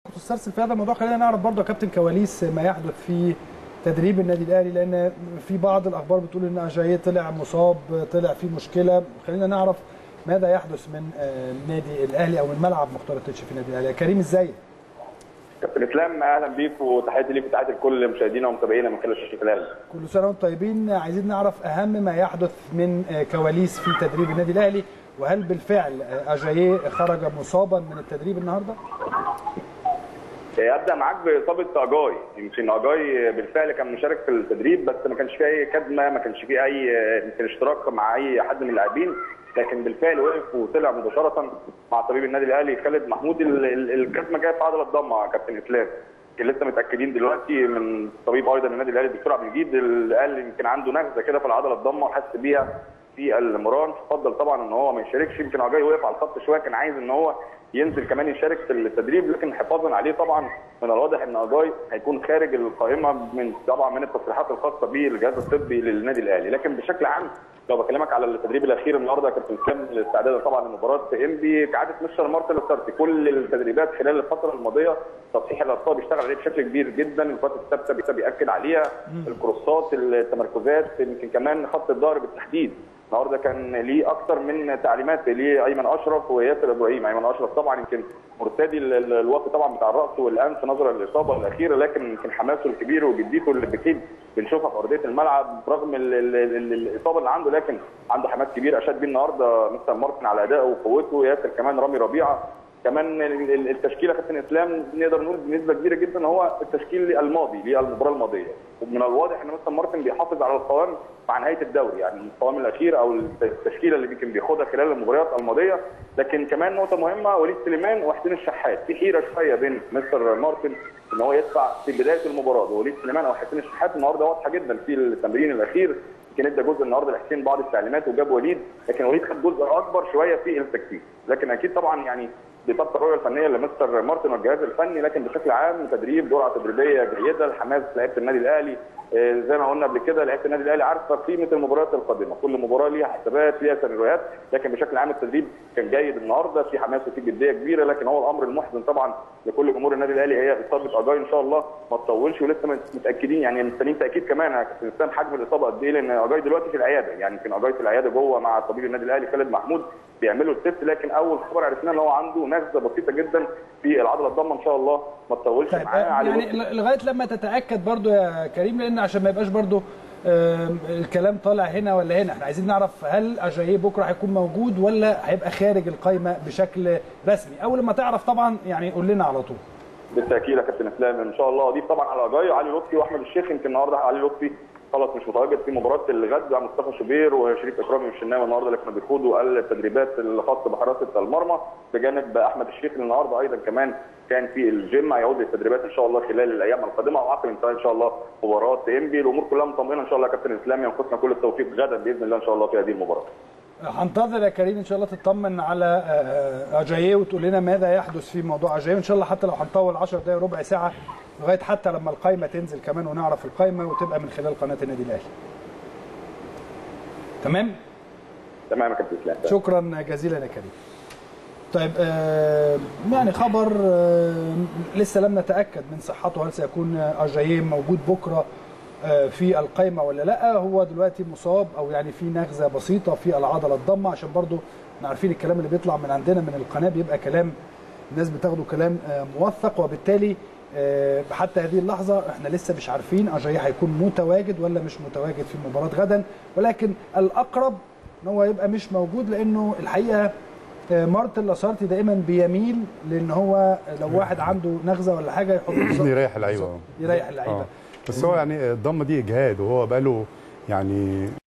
تسترسل في هذا الموضوع خلينا نعرف برضه يا كابتن كواليس ما يحدث في تدريب النادي الاهلي لان في بعض الاخبار بتقول ان اجاييه طلع مصاب طلع في مشكله خلينا نعرف ماذا يحدث من النادي الاهلي او من ملعب مختار التتش في النادي الاهلي كريم ازاي كابتن اسلام اهلا بيك وتحياتي ليك وتحياتي لكل مشاهدينا ومتابعينا من خلال شاشه الاهلي كل سنه وانتم طيبين عايزين نعرف اهم ما يحدث من كواليس في تدريب النادي الاهلي وهل بالفعل اجاييه خرج مصابا من التدريب النهارده؟ ابدا معاك باصابه اجاي يمكن اجاي بالفعل كان مشارك في التدريب بس ما كانش فيه اي كدمه ما كانش فيه اي يمكن اشتراك مع اي حد من اللاعبين لكن بالفعل وقف وطلع مباشره مع طبيب النادي الاهلي خالد محمود الكدمه جايه في عضله الضمه كابتن اسلام يمكن لسه متاكدين دلوقتي من طبيب ايضا النادي الاهلي الدكتور عبد المجيد اللي قال يمكن عنده نغزه كده في العضله الضمه وحس بيها في المران فضل طبعا ان هو ما يشاركش يمكن اجاي وقف على الخط شويه كان عايز ان هو ينزل كمان يشارك في التدريب لكن حفاظا عليه طبعا من الواضح ان اجاي هيكون خارج القائمه من طبعا من التصريحات الخاصه بالجهاز الطبي للنادي الاهلي لكن بشكل عام لو بكلمك على التدريب الاخير النهارده يا كابتن اسلام الاستعداد طبعا لمباراه انبي كعاده مستر مارتن السارتي كل التدريبات خلال الفتره الماضيه تصحيح الاخطاء بيشتغل عليه بشكل كبير جدا الكرات الثابته بياكد عليها الكروسات التمركزات يمكن كمان خط الظهر بالتحديد النهارده كان ليه اكثر من تعليمات لايمن اشرف وياسر ابراهيم ايمن اشرف طبعا يمكن مرتدي الوقت طبعا بتاع الراس والانف نظرا للاصابه الاخيره لكن يمكن حماسه الكبير وجديته اللي اكيد بنشوفها في ارضيه الملعب رغم ال ال ال الاصابه اللي عنده لكن عنده حماس كبير اشاد بيه النهارده مستر مارتن على ادائه وقوته ياسر كمان رامي ربيعه كمان التشكيله كابتن اسلام نقدر نقول بنسبه كبيره جدا هو التشكيل الماضي للمباراه الماضيه ومن الواضح ان مستر مارتن بيحافظ على القوام مع نهايه الدوري يعني القوام الاخير او التشكيله اللي يمكن بياخدها خلال المباريات الماضيه لكن كمان نقطه مهمه وليد سليمان وحسين الشحات في حيره شويه بين مستر مارتن ان هو يدفع في بدايه المباراه وليد سليمان او حسين الشحات النهارده واضحه جدا في التمرين الاخير يمكن ادى جزء النهارده لحسين بعض التعليمات وجاب وليد لكن وليد خد جزء اكبر شويه في التكتيك لكن اكيد طبعا يعني بتبقى الرؤيه الفنيه لمستر مارتن والجهاز الفني لكن بشكل عام تدريب جرعه تدريبيه جيده الحماس لعيبه النادي الاهلي زي ما قلنا قبل كده لعيبه النادي الاهلي عارفه قيمه المباريات القادمه كل مباراه ليها حسابات ليها سيناريوهات لكن بشكل عام التدريب كان جيد النهارده في حماس وفي جديه كبيره لكن هو الامر المحزن طبعا لكل جمهور النادي الاهلي هي اصابه اجاي ان شاء الله ما تطولش ولسه متاكدين يعني مستنيين تاكيد كمان يا كابتن اسلام حجم الاصابه قد ايه لان اجاي دلوقتي في العياده يعني يمكن اجاي في العياده جوه مع طبيب النادي الاهلي خالد محمود بيعملوا التست لكن اول خبر عرفناه ان هو عنده نغزه بسيطه جدا في العضله الضمه ان شاء الله ما تطولش طيب معاه يعني لغايه لما تتاكد برضو يا كريم لان عشان ما يبقاش برضو الكلام طالع هنا ولا هنا احنا عايزين نعرف هل اجاييه بكره هيكون موجود ولا هيبقى خارج القايمه بشكل رسمي اول ما تعرف طبعا يعني قول لنا على طول بالتاكيد يا كابتن اسلام ان شاء الله اضيف طبعا على اجاي علي لطفي واحمد الشيخ يمكن النهارده علي لطفي خلاص مش متواجد في مباراه الغد مع مصطفى شوبير وشريف اكرامي والشناوي النهارده اللي كانوا بيخوضوا التدريبات الخاصه بحراسه المرمى بجانب احمد الشيخ اللي النهارده ايضا كمان كان في الجيم هيعود للتدريبات ان شاء الله خلال الايام القادمه وعقب انتهاء ان شاء الله مباراه انبي الامور كلها مطمئنه ان شاء الله يا كابتن اسلام ينقصنا كل التوفيق غدا باذن الله ان شاء الله في هذه المباراه. هنتظر يا كريم ان شاء الله تطمن على اجاييه وتقول لنا ماذا يحدث في موضوع اجاييه ان شاء الله حتى لو هنطول 10 دقائق ربع ساعه لغايه حتى لما القائمه تنزل كمان ونعرف القائمه وتبقى من خلال قناه النادي الاهلي. تمام؟ تمام يا كابتن اسلام شكرا جزيلا يا كريم. طيب آه يعني خبر آه لسه لم نتاكد من صحته هل سيكون اجاييه موجود بكره آه في القائمه ولا لا هو دلوقتي مصاب او يعني في نغزه بسيطه في العضله الضمه عشان برضو احنا عارفين الكلام اللي بيطلع من عندنا من القناه بيبقى كلام الناس بتاخده كلام موثق وبالتالي حتى هذه اللحظه احنا لسه مش عارفين اجاييه هيكون متواجد ولا مش متواجد في مباراه غدا ولكن الاقرب ان هو يبقى مش موجود لانه الحقيقه مارتن لاسارتي دائما بيميل لان هو لو واحد عنده نغزه ولا حاجه يحط يريح اللعيبه يريح اللعيبه بس هو يعني الضمه دي اجهاد وهو بقاله يعني